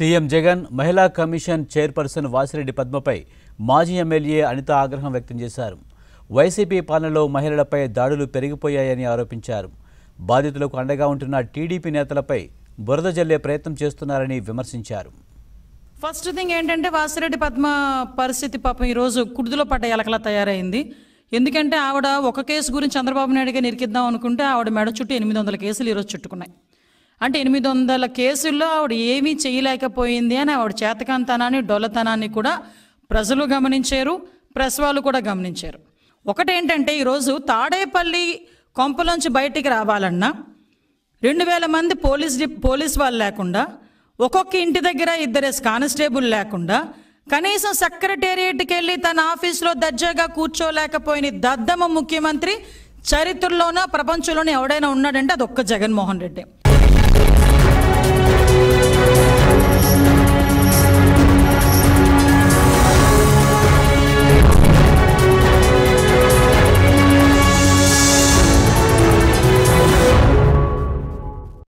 CM Jagan మహిళా commission chairperson Vasireddy పద్మపై మాజీ MLA Anitha ఆగ్రహం వ్యక్తం చేశారు వైసీపీ పాలనలో మహిళలపై దాడులు పెరిగిపోయాయని ఆరోపించారు బాధితులకు అండగా ఉంటున్న టీడీపీ నేతలపై బురద జల్లే ప్రయత్నం చేస్తున్నారని విమర్శించారు ఫస్ట్ థింగ్ ఏంటంటే వాసిరెడ్డి పద్మ పరిస్థితి పాపం ఈరోజు కుడుదులో పడ్డ ఎలకలా తయారైంది ఎందుకంటే ఆవిడ ఒక కేసు గురించి చంద్రబాబు నాయుడుగా నిరికిద్దాం అనుకుంటే ఆవిడ మెడ చుట్టూ ఎనిమిది వందల కేసులు ఈరోజు చుట్టుకున్నాయి అంటే ఎనిమిది వందల కేసుల్లో ఆవిడ ఏమీ చేయలేకపోయింది అని ఆవిడ చేతకాంతనాన్ని డొల్లతనాన్ని కూడా ప్రజలు గమనించారు ప్రెస్ వాళ్ళు కూడా గమనించారు ఒకటేంటంటే ఈరోజు తాడేపల్లి కొంపలోంచి బయటికి రావాలన్నా రెండు వేల మంది పోలీస్ డి- పోలీస్ వాళ్ళు లేకుండా ఒక్కొక్క ఇంటి దగ్గర ఇద్దరేసి కానిస్టేబుల్ లేకుండా కనీసం సెక్రటేరియట్కి వెళ్ళి తన ఆఫీస్లో దర్జాగా కూర్చోలేకపోయిన దద్దమ్మ ముఖ్యమంత్రి చరిత్రలోనో ప్రపంచంలోనో ఎవడైనా ఉన్నాడంటే అది ఒక్క జగన్మోహన్ రెడ్డి